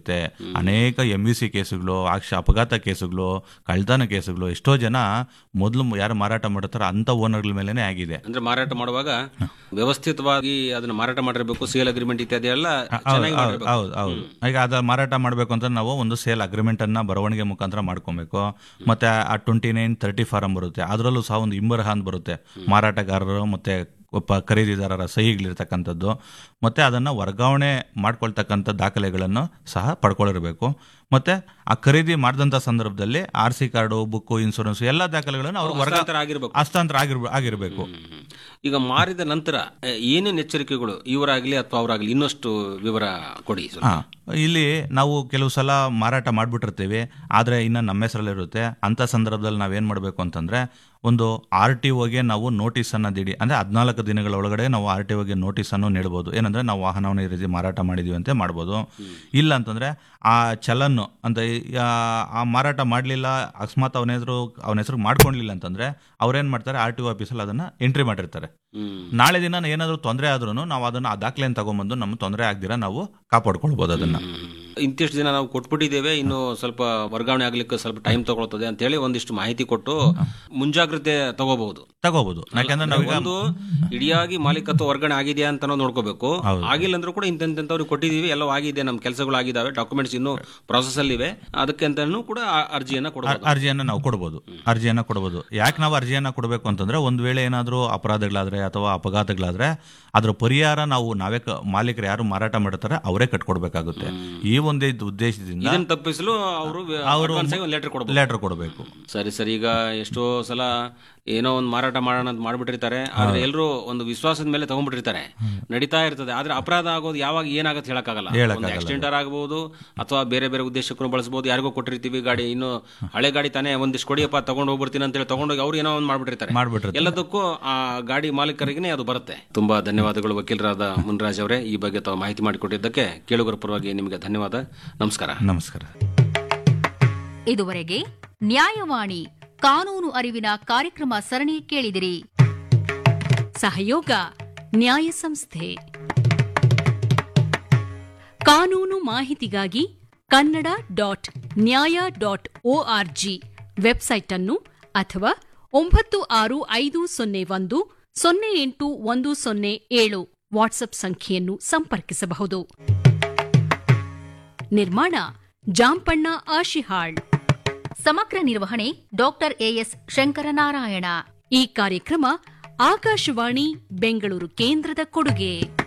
ಇರುತ್ತೆ ಅನೇಕ M V C ಕೇಸುಗಳು ಅಕ್ಷ ಅಪಘಾತ ಕೇಸುಗಳು ಕಳ್ತನ ಕೇಸುಗಳು ಎಷ್ಟೋ ಜನ ಮೊದಲು ಯಾರು ಮಾರಾಟ ಮಾಡ್ತಾರೋ ಅಂಥ ಓನರ್ಗಳ ಮೇಲೇನೆ ಆಗಿದೆ ಅಂದ್ರೆ ಮಾರಾಟ ಮಾಡುವಾಗ ವ್ಯವಸ್ಥಿತವಾಗಿ ಅದನ್ನ ಮಾರಾಟ ಮಾಡಿರ್ಬೇಕು ಸೇಲ್ ಅಗ್ರಿಮೆಂಟ್ ಇತ್ಯಾದಿ ಎಲ್ಲ ಚೆನ್ನಾಗಿ ಮಾಡಿರ್ಬೇಕು. ಹೌದು ಹೌದು ಈಗ ಅದ ಮಾರಾಟ ಮಾಡಬೇಕು ಅಂತ ನಾವು ಒಂದು ಸೇಲ್ ಅಗ್ರಿಮೆಂಟ್ ಅನ್ನ ಬರವಣಿಗೆ ಮುಖಾಂತರ ಮಾಡ್ಕೊಬೇಕು ಮತ್ತೆ ಆ ಟ್ವೆಂಟಿ ನೈನ್ ತರ್ಟಿ ಫಾರಂ ಬರುತ್ತೆ ಅದರಲ್ಲೂ ಸಹ ಒಂದು ಇಂಬರಹ ಅಂತ ಬರುತ್ತೆ ಮಾರಾಟಗಾರರು ಮತ್ತೆ ಒಬ್ಬ ಖರೀದಿದಾರರ ಸಹಿಗಳಿರ್ತಕ್ಕಂಥದ್ದು ಮತ್ತೆ ಅದನ್ನ ವರ್ಗಾವಣೆ ಮಾಡ್ಕೊಳ್ತಕ್ಕಂಥ ದಾಖಲೆಗಳನ್ನು ಸಹ ಪಡ್ಕೊಂಡಿರಬೇಕು ಮತ್ತೆ ಆ ಖರೀದಿ ಮಾಡಿದಂಥ ಸಂದರ್ಭದಲ್ಲಿ R C card book insurance ಎಲ್ಲ ದಾಖಲೆಗಳನ್ನು ಅವರು ವರ್ಗ ಹಸ್ತಾಂತರ ಆಗಿರ್ಬೇಕು ಹಸ್ತಾಂತರ ಆಗಿರ್ಬ ಆಗಿರಬೇಕು ಹ್ಮ್. ಈಗ ಮಾರಿದ ನಂತರ ಆ, ಏನೇನ್ ಎಚ್ಚರಿಕೆಗಳು ಇವರಾಗ್ಲಿ ಅಥವಾ ಅವರಾಗ್ಲಿ ಇನ್ನಷ್ಟು ವಿವರ ಕೊಡಿ ಸ್ವಲ್ಪ. ಹಾ ಇಲ್ಲಿ ನಾವು ಕೆಲವು ಸಲ ಮಾರಾಟ ಮಾಡಿಬಿಟ್ಟಿರ್ತೀವಿ ಆದರೆ ಇನ್ನು ನಮ್ಮ ಹೆಸರಲ್ಲಿರುತ್ತೆ ಅಂಥ ಸಂದರ್ಭದಲ್ಲಿ ನಾವೇನು ಮಾಡಬೇಕು ಅಂತಂದರೆ ಒಂದು ಆರ್ ಟಿ ಒಗೆ ನಾವು ನೋಟಿಸನ್ನು ದಿಡಿ ಅಂದರೆ ಹದಿನಾಲ್ಕು ದಿನಗಳ ಒಳಗಡೆ ನಾವು ಆರ್ ಟಿ ಒಗೆ ನೋಟಿಸನ್ನು ನೀಡ್ಬೋದು ಏನಂದರೆ ನಾವು ವಾಹನವನ್ನು ಈ ರೀತಿ ಮಾರಾಟ ಮಾಡಿದ್ದೀವಿ ಅಂತ ಮಾಡ್ಬೋದು ಇಲ್ಲ ಅಂತಂದರೆ ಆ ಚಲನ್ನು ಅಂತ ಆ ಮಾರಾಟ ಮಾಡಲಿಲ್ಲ ಅಕಸ್ಮಾತ್ ಅವನ ಹೆಸರು ಅವನ ಹೆಸರು ಮಾಡ್ಕೊಳ್ಲಿಲ್ಲ ಅಂತಂದರೆ ಅವ್ರೇನು ಮಾಡ್ತಾರೆ ಆರ್ ಟಿ ಒ ಆಫೀಸಲ್ಲಿ ಅದನ್ನು ಎಂಟ್ರಿ ಮಾಡಿರ್ತಾರೆ ಹ್ಮ್ ನಾಳೆ ದಿನ ಏನಾದರೂ ತೊಂದರೆ ಆದ್ರೂ ನಾವು ಅದನ್ನು ಆ ದಾಖಲೆಯನ್ನು ತಗೊಂಬಂದು ನಮ್ಮ ತೊಂದರೆ ಆಗ್ದಿರ ನಾವು ಕಾಪಾಡ್ಕೊಳ್ಬೋದು ಅದನ್ನು ಇಂತಿಷ್ಟು ದಿನ ನಾವು ಕೊಟ್ಬಿಟ್ಟಿದ್ದೇವೆ ಇನ್ನು ಸ್ವಲ್ಪ ವರ್ಗಾವಣೆ ಆಗ್ಲಿಕ್ಕೆ ಸ್ವಲ್ಪ ಟೈಮ್ ತಗೊಳ್ತದೆ ಅಂತ ಹೇಳಿ ಒಂದಿಷ್ಟು ಮಾಹಿತಿ ಕೊಟ್ಟು ಮುಂಜಾಗ್ರತೆ ತಗೋಬಹುದು ತಗೋಬಹುದು ಯಾಕಂದ್ರೆ ನಾವೀಗ ಒಂದು ಇಡಿಯಾಗಿ ಮಾಲೀಕತ್ವ ವರ್ಗಾವಣೆ ಆಗಿದೆಯಾ ಅಂತ ನಾವು ನೋಡ್ಕೋಬೇಕು ಆಗಿಲ್ಲ ಅಂದ್ರೂ ಕೂಡ ಇಂತೆಂತವ್ರಿಗೆ ಕೊಟ್ಟಿದೀವಿ ಎಲ್ಲ ಆಗಿದೆ ನಮ್ಮ ಕೆಲಸಗಳು ಆಗಿದಾವೆ ಡಾಕ್ಯುಮೆಂಟ್ಸ್ ಇನ್ನು ಪ್ರಾಸೆಸ್ ಅಲ್ಲಿ ಇವೆ ಅದಕ್ಕೆ ಅಂತಾನು ಕೂಡ ಆ- ಅರ್ಜಿಯನ್ನ ಕೊಡಬಹುದು ಅರ್ಜಿಯನ್ನ ನಾವು ಕೊಡ್ಬೋದು ಅರ್ಜಿಯನ್ನ ಕೊಡ್ಬೋದು ಯಾಕೆ ನಾವು ಅರ್ಜಿಯನ್ನ ಕೊಡಬೇಕು ಅಂತಂದ್ರೆ ಒಂದ್ ವೇಳೆ ಏನಾದರೂ ಅಪರಾಧಗಳಾದ್ರೆ ಅಥವಾ ಅಪಘಾತಗಳಾದ್ರೆ ಅದ್ರ ಪರಿಹಾರ ನಾವು ನಾವೇ ಕ- ಮಾಲೀಕರು ಯಾರು ಮಾರಾಟ ಮಾಡ್ತಾರೆ ಅವರೇ ಕಟ್ಕೊಡ್ಬೇಕಾಗುತ್ತೆ ಈ ಒಂದೇ ಇದ್ ಉದ್ದೇಶದಿಂದ ಇದನ್ನ ತಪ್ಪಿಸಲು ಅವರು ಅವರು ಲೆಟರ್ ಕೊಡಬಹುದು ಲೆಟರ್ ಕೊಡಬೇಕು ಸರಿ ಸರಿ ಈಗ ಎಷ್ಟೋ ಸಲ ಏನೋ ಒಂದು ಮಾರಾಟ ಮಾಡೋಣ ಅಂತ ಮಾಡ್ಬಿಟ್ಟಿರ್ತಾರೆ ಆದ್ರೆ ಎಲ್ಲರೂ ಒಂದು ವಿಶ್ವಾಸದ ಮೇಲೆ ತಗೊಂಡ್ಬಿಟ್ಟಿರ್ತಾರೆ ನಡೀತಾ ಇರ್ತದೆ ಆದ್ರೆ ಅಪರಾಧ ಆಗೋದು ಯಾವಾಗ ಏನಾಗತ್ತೆ ಹೇಳಕ್ಕಾಗಲ್ಲ ಒಂದು ಆಕ್ಸಿಡೆಂಟ್ ಆಗಬಹುದು ಅಥವಾ ಬೇರೆ ಬೇರೆ ಉದ್ದೇಶಕ್ಕೂ ಬಳಸಬಹುದು ಯಾರಿಗೋ ಕೊಟ್ಟಿರ್ತೀವಿ ಗಾಡಿ ಇನ್ನು ಹಳೆ ಗಾಡಿ ತಾನೇ ಒಂದಿಷ್ಟು ಕೊಡಿಯಪ್ಪ ತಗೊಂಡು ಹೋಗ್ಬಿಡ್ತೀನಿ ಅಂತೇಳಿ ತಗೊಂಡೋಗಿ ಅವ್ರು ಏನೋ ಒಂದು ಮಾಡ್ಬಿಟ್ಟಿರ್ತಾರೆ ಮಾಡ್ಬಿಟ್ಟಿರ್ತಾರೆ. ಎಲ್ಲದಕ್ಕೂ ಆ ಗಾಡಿ ಮಾಲೀಕರಿಗೆ ಅದು ಬರುತ್ತೆ ತುಂಬಾ ಧನ್ಯವಾದಗಳು ವಕೀಲರಾದ ಮುನ್ರಾಜ್ ಅವರೇ ಈ ಬಗ್ಗೆ ತಾವು ಮಾಹಿತಿ ಮಾಡಿಕೊಟ್ಟಿದ್ದಕ್ಕೆ ಕೇಳುಗರ ಪರವಾಗಿ ನಿಮಗೆ ಧನ್ಯವಾದ ನಮಸ್ಕಾರ ನಮಸ್ಕಾರ ಇದುವರೆಗೆ ನ್ಯಾಯವಾಣಿ ಕಾನೂನು ಅರಿವಿನ ಕಾರ್ಯಕ್ರಮ ಸರಣಿ ಕೇಳಿದಿರಿ ಸಹಯೋಗ ನ್ಯಾಯ ಸಂಸ್ಥೆ ಕಾನೂನು ಮಾಹಿತಿಗಾಗಿ Kannada dot Nyaya dot org website ಅನ್ನು ಅಥವಾ ಒಂಬತ್ತು ಆರು ಐದು ಸೊನ್ನೆ ಒಂದು ಸೊನ್ನೆ ಎಂಟು ಒಂದು ಸೊನ್ನೆ ಏಳು ವಾಟ್ಸ್ಆಪ್ ಸಂಖ್ಯೆಯನ್ನು ಸಂಪರ್ಕಿಸಬಹುದು ನಿರ್ಮಾಣ ಜಾಂಪಣ್ಣ ಆಶಿಹಾಳ್ ಸಮಗ್ರ ನಿರ್ವಹಣೆ ಡಾಕ್ಟರ್ ಎಎಸ್ ಶಂಕರನಾರಾಯಣ ಈ ಕಾರ್ಯಕ್ರಮ ಆಕಾಶವಾಣಿ ಬೆಂಗಳೂರು ಕೇಂದ್ರದ ಕೊಡುಗೆ